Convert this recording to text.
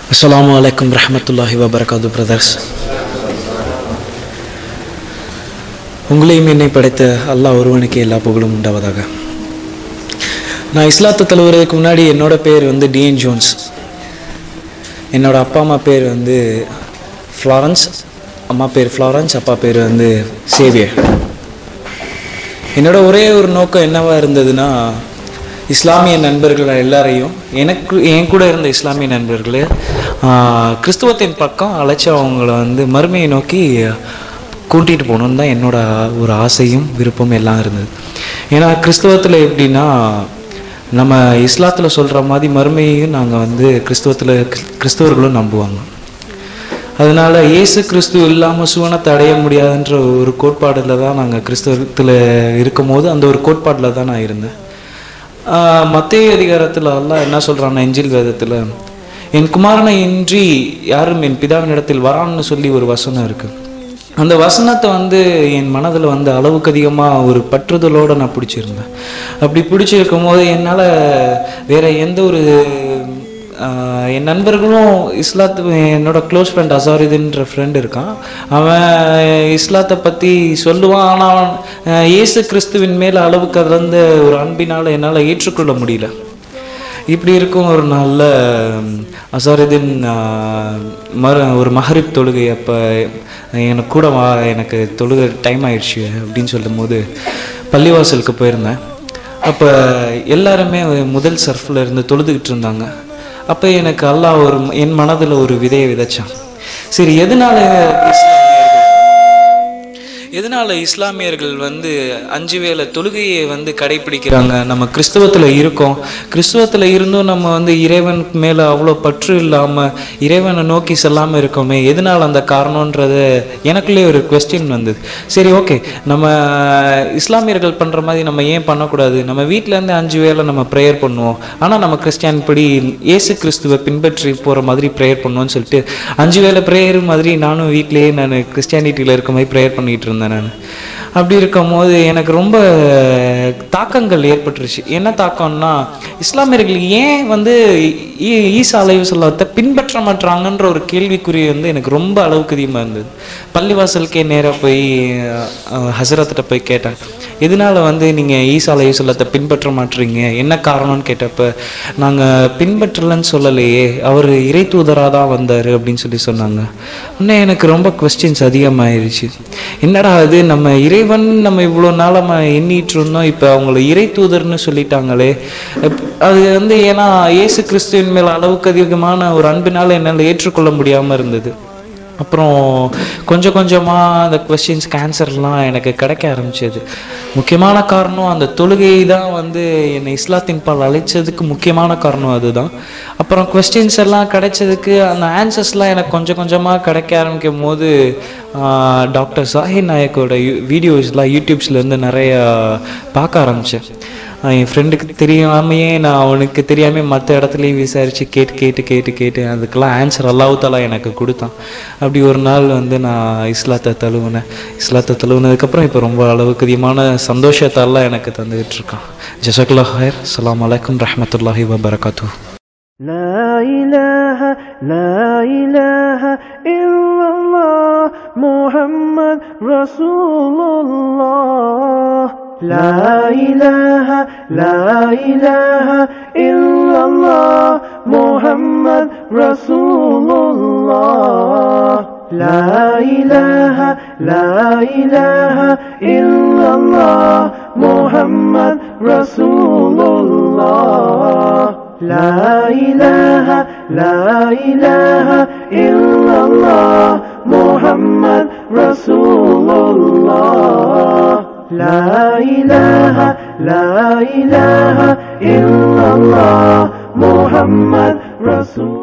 அஸ்ஸலாமு அலைக்கும் ரஹமத்துல்லாஹி வபரகாது பிரதர்ஸ் உங்களையும் என்னை படைத்த அல்லாஹ் ஒருவனுக்கு எல்லா புகழும் உண்டாவதாக நான் இஸ்லாத்தை தழுவுறதுக்கு முன்னாடி என்னோட பேர் வந்து டிஎன் ஜோன்ஸ் என்னோட அப்பா அம்மா பேர் வந்து ஃப்ளாரன்ஸ் அம்மா பேர் ஃப்ளாரன்ஸ் அப்பா பேர் வந்து சேவியர் என்னோட ஒரே ஒரு நோக்கம் என்னவா இருந்ததுன்னா இஸ்லாமிய நண்பர்கள் எல்லாரையும் எனக்கு என் கூட இருந்த இஸ்லாமிய நண்பர்களே ஆஹ், கிறிஸ்துவத்தின் பக்கம் அழைச்சி அவங்கள வந்து மறுமையை நோக்கி கூட்டிகிட்டு போகணுன்னு தான் என்னோட ஒரு ஆசையும் விருப்பம் எல்லாம் இருந்தது ஏன்னா கிறிஸ்துவத்தில் எப்படின்னா நம்ம இஸ்லாத்தில் சொல்கிற மாதிரி மறுமையையும் நாங்கள் வந்து கிறிஸ்துவத்தில் கிறிஸ்தவர்களும் நம்புவாங்க அதனால இயேசு கிறிஸ்து இல்லாமல் சுவனத்தை அடைய முடியாதுன்ற ஒரு கோட்பாடில் தான் நாங்கள் கிறிஸ்தவத்தில் இருக்கும்போது அந்த ஒரு கோட்பாடில் தான் நான் இருந்தேன் மத்திய அதிகாரத்தில் அல்லாஹ் என்ன சொல்கிறான்னா இஞ்சில் வேதத்தில் என் குமாரனை இன்றி யாரும் என் பிதாவினிடத்தில் வரான்னு சொல்லி ஒரு வசனம் இருக்குது அந்த வசனத்தை வந்து என் மனதில் வந்து அளவுக்கு அதிகமாக ஒரு பற்றுதலோடு நான் பிடிச்சிருந்தேன் அப்படி பிடிச்சிருக்கும் போது என்னால் வேற எந்த ஒரு ஆஹ் என் நண்பர்களும் இஸ்லாத்து என்னோட க்ளோஸ் ஃப்ரெண்ட் அசாரிதுன்ற ஃப்ரெண்ட் இருக்கான் அவன் இஸ்லாத்தை பற்றி சொல்லுவான் ஆனால் அவன் ஆஹ் இயேசு கிறிஸ்துவின் மேல் அளவு கலந்த ஒரு அன்பினால் என்னால் ஏற்றுக்கொள்ள முடியல இப்படி இருக்கும் ஒரு நாளில் அசாருதீன் மறு ஒரு மஹரிப் தொழுகை அப்போ எனக்கு கூட வா எனக்கு தொழுகை டைம் ஆயிடுச்சு அப்படின்னு சொல்லும்போது பள்ளிவாசலுக்கு போயிருந்தேன் அப்போ எல்லாருமே முதல் சர்ஃபில் இருந்து தொழுதுகிட்டு இருந்தாங்க அப்போ எனக்கு அல்லாஹ் ஒரு என் மனதில் ஒரு விதையை விதைச்சான் சரி எதனால எதனால இஸ்லாமியர்கள் வந்து அஞ்சு வேளை தொழுகையை வந்து கடைபிடிக்கிறாங்க நம்ம கிறிஸ்துவத்தில் இருக்கோம் கிறிஸ்துவத்தில் இருந்தும் நம்ம வந்து இறைவன் மேலே அவ்வளோ பற்று இல்லாமல் இறைவனை நோக்கி செல்லாமல் இருக்கோமே எதனால அந்த காரணன்றது எனக்குள்ளே ஒரு கொஸ்டின் வந்தது சரி ஓகே நம்ம இஸ்லாமியர்கள் பண்ணுற மாதிரி நம்ம ஏன் பண்ணக்கூடாது நம்ம வீட்டிலேருந்து அஞ்சு வேளை நம்ம ப்ரேயர் பண்ணுவோம் ஆனால் நம்ம கிறிஸ்டியன் படி இயேசு கிறிஸ்துவை பின்பற்றி போகிற மாதிரி ப்ரேயர் பண்ணுவோம்னு சொல்லிட்டு அஞ்சு வேளை ப்ரேயர் மாதிரி நானும் வீட்டிலேயே நான் கிறிஸ்டியானிட்டியில் இருக்க மாதிரி ப்ரேயர் பண்ணிகிட்டு இருந்தேன் நான் அப்படி இருக்கும்போது எனக்கு ரொம்ப தாக்கங்கள் ஏற்பட்டுருச்சு என்ன தாக்கம்னா இஸ்லாமியர்கள் ஏன் வந்து ஈ- ஈசா அலைவு சொல்லாத பின்பற்ற மாட்டாங்கன்ற ஒரு கேள்விக்குறி வந்து எனக்கு ரொம்ப அளவுக்கு அதிகமாக இருந்தது பள்ளிவாசலுக்கே நேராக போய் அஹ், ஹசரத்திட்ட போய் கேட்டேன் எதனால வந்து நீங்கள் ஈசா அலைவு சொல்லத்தை பின்பற்ற மாட்டீங்க என்ன காரணம்னு கேட்டப்ப நாங்கள் பின்பற்றலன்னு சொல்லலையே அவர் இறை தூதராக தான் வந்தார் அப்படின்னு சொல்லி சொன்னாங்க இன்னும் எனக்கு ரொம்ப கொஸ்டின்ஸ் அதிகமாயிருச்சு என்னடா அது நம்ம இறைவன் நம்ம இவ்வளோ நாளாக எண்ணிட்டு இருந்தோம் இப்போ அவங்கள இறை தூதர்னு சொல்லிட்டாங்களே அப்- அது வந்து ஏன்னா இயேசு கிறிஸ்துவின் மேல் அளவுக்கு அதிகமான ஒரு அன்பினால என்னால் ஏற்றுக்கொள்ள முடியாமல் இருந்தது அப்புறம் கொஞ்சம் கொஞ்சமாக அந்த கொஸ்டின்ஸ்க்கு ஆன்சர்லாம் எனக்கு கிடைக்க ஆரம்பிச்சது முக்கியமான காரணம் அந்த தொழுகை தான் வந்து என்னை இஸ்லாத்தின் பால் அழைச்சதுக்கு முக்கியமான காரணம் அதுதான் அப்புறம் கொஸ்டின்ஸ் எல்லாம் கிடைச்சதுக்கு அந்த ஆன்சர்ஸ்லாம் எனக்கு கொஞ்சம் கொஞ்சமாக கிடைக்க ஆரம்பிக்கும் போது ஆஹ், டாக்டர் சாஹிர் நாயக்கோட வீடியோஸ்லாம் யூடியூப்ஸ்லேருந்து நிறைய பார்க்க ஆரம்பித்தேன் என் ஃப்ரெண்டுக்கு தெரியாமையே நான் அவனுக்கு தெரியாமல் மற்ற இடத்துலையும் விசாரித்து கேட்டு கேட்டு கேட்டு கேட்டு அதுக்கெல்லாம் ஆன்சர் அல்லாஹ்தாலா எனக்கு கொடுத்தான் அப்படி ஒரு நாள் வந்து நான் இஸ்லாத்தை தழுவுனேன் இஸ்லாத்தை தழுவுனதுக்கப்புறம் இப்போ ரொம்ப அளவுக்கு அதிகமான சந்தோஷத்தாலாம் எனக்கு தந்துகிட்டு இருக்கான் ஜசகுல்லா ஹயர் அஸ்ஸலாமு அலைக்கும் ரஹமத்துல்லாஹி வபரகாத்து لا إله لا إله إلا الله محمد رسول الله لا إله لا إله إلا الله محمد رسول الله لا إله لا إله إلا الله محمد رسول الله لا إله لا إله إلا الله محمد رسول الله لا إله لا إله إلا الله محمد رسول